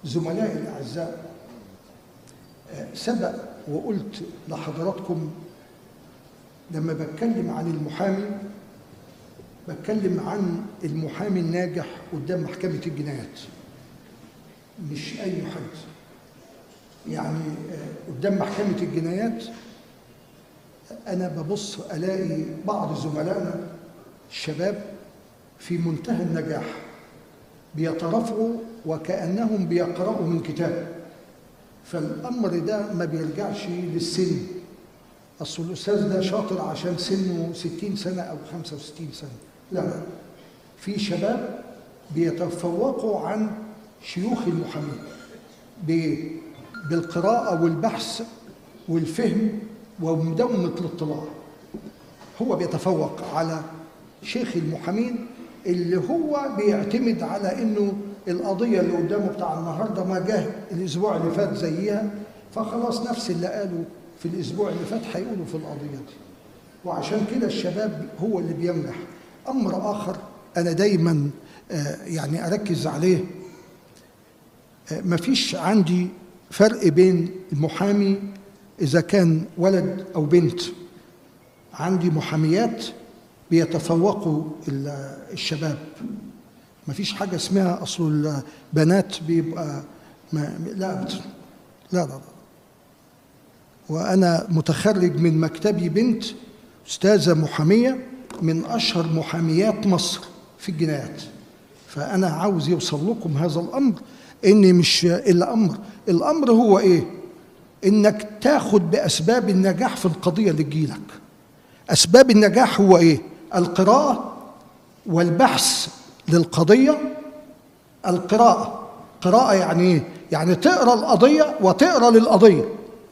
زملائي الأعزاء آه، سبق وقلت لحضراتكم لما بتكلم عن المحامي بتكلم عن المحامي الناجح قدام محكمة الجنايات مش أي حد يعني آه، قدام محكمة الجنايات أنا ببص ألاقي بعض زملائنا الشباب في منتهى النجاح بيترافعوا وكأنهم بيقرأوا من كتاب فالأمر ده ما بيرجعش للسن أصل الأستاذ ده شاطر عشان سنه 60 سنة أو 65 سنة لا لا في شباب بيتفوقوا عن شيوخ المحامين ب- بالقراءة والبحث والفهم ومداومة الاطلاع هو بيتفوق على شيخ المحامين اللي هو بيعتمد على انه القضيه اللي قدامه بتاع النهارده ما جه الاسبوع اللي فات زيها فخلاص نفس اللي قاله في الاسبوع اللي فات هيقوله في القضيه دي وعشان كده الشباب هو اللي بينجح امر اخر انا دايما آه، يعني اركز عليه آه، مفيش عندي فرق بين المحامي اذا كان ولد او بنت عندي محاميات بيتفوقوا ال- الشباب ما فيش حاجة اسمها أصل البنات بيبقى ما لا أبدا لا لا لا وأنا متخرج من مكتبي بنت أستاذة محامية من أشهر محاميات مصر في الجنايات فأنا عاوز يوصل لكم هذا الأمر إن مش الأمر الأمر هو إيه؟ إنك تاخد بأسباب النجاح في القضية اللي تجيلك أسباب النجاح هو إيه؟ القراءة والبحث للقضية القراءة قراءة يعني إيه؟ يعني تقرأ القضية وتقرأ للقضية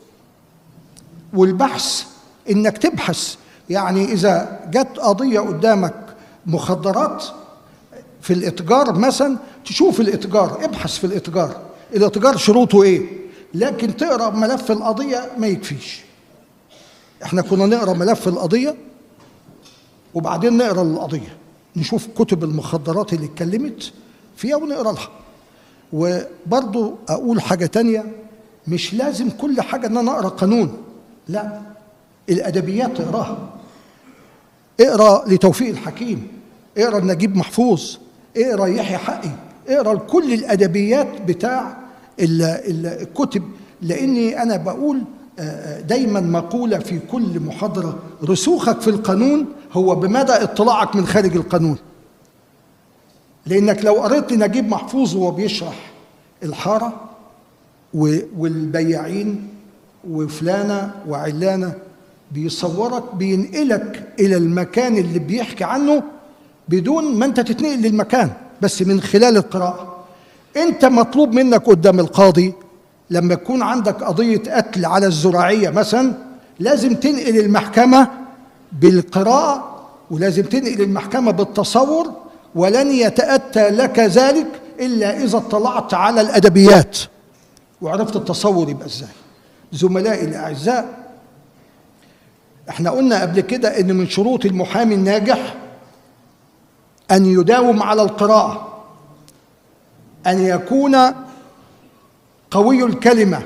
والبحث إنك تبحث يعني إذا جت قضية قدامك مخدرات في الإتجار مثلا تشوف الإتجار ابحث في الإتجار الإتجار شروطه إيه لكن تقرأ ملف القضية ما يكفيش احنا كنا نقرا ملف القضيه وبعدين نقرا القضيه نشوف كتب المخدرات اللي اتكلمت فيها ونقرا لها وبرضو اقول حاجه تانية مش لازم كل حاجه ان انا اقرا قانون لا الادبيات اقراها اقرا لتوفيق الحكيم اقرا لنجيب محفوظ اقرا يحيى حقي اقرا كل الادبيات بتاع ال- ال- الكتب لاني انا بقول آه، آه، دايما مقوله في كل محاضره رسوخك في القانون هو بمدى اطلاعك من خارج القانون لانك لو قريت نجيب محفوظ وهو بيشرح الحاره و- والبياعين وفلانه وعلانه بيصورك بينقلك الى المكان اللي بيحكي عنه بدون ما انت تتنقل للمكان بس من خلال القراءه انت مطلوب منك قدام القاضي لما يكون عندك قضيه قتل على الزراعيه مثلا لازم تنقل المحكمه بالقراءه ولازم تنقل المحكمه بالتصور ولن يتاتى لك ذلك الا اذا اطلعت على الادبيات وعرفت التصور يبقى ازاي زملائي الاعزاء احنا قلنا قبل كده ان من شروط المحامي الناجح ان يداوم على القراءه ان يكون قوي الكلمه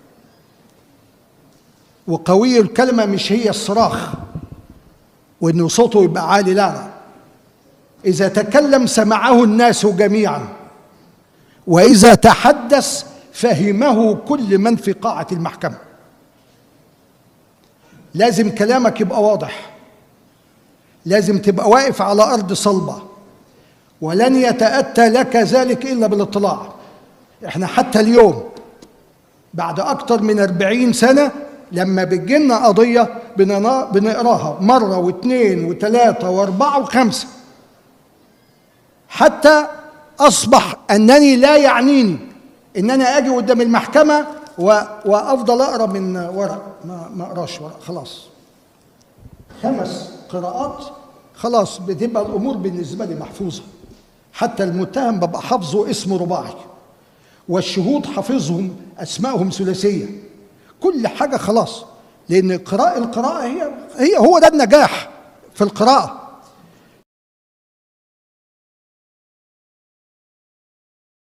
وقوي الكلمه مش هي الصراخ وانه صوته يبقى عالي لا لا اذا تكلم سمعه الناس جميعا واذا تحدث فهمه كل من في قاعه المحكمه لازم كلامك يبقى واضح لازم تبقى واقف على ارض صلبه ولن يتاتى لك ذلك الا بالاطلاع احنا حتى اليوم بعد اكتر من أربعين سنه لما بتجيلنا قضيه بننا- بنقراها مره واثنين وثلاثه واربعه وخمسه حتى اصبح انني لا يعنيني ان انا اجي قدام المحكمه و... وافضل اقرا من ورق ما ما اقراش ورق خلاص خمس قراءات خلاص بتبقى الامور بالنسبه لي محفوظه حتى المتهم ببقى حافظه اسمه رباعي والشهود حافظهم اسمائهم ثلاثيه كل حاجه خلاص لان قراءه القراءه هي هي هو ده النجاح في القراءه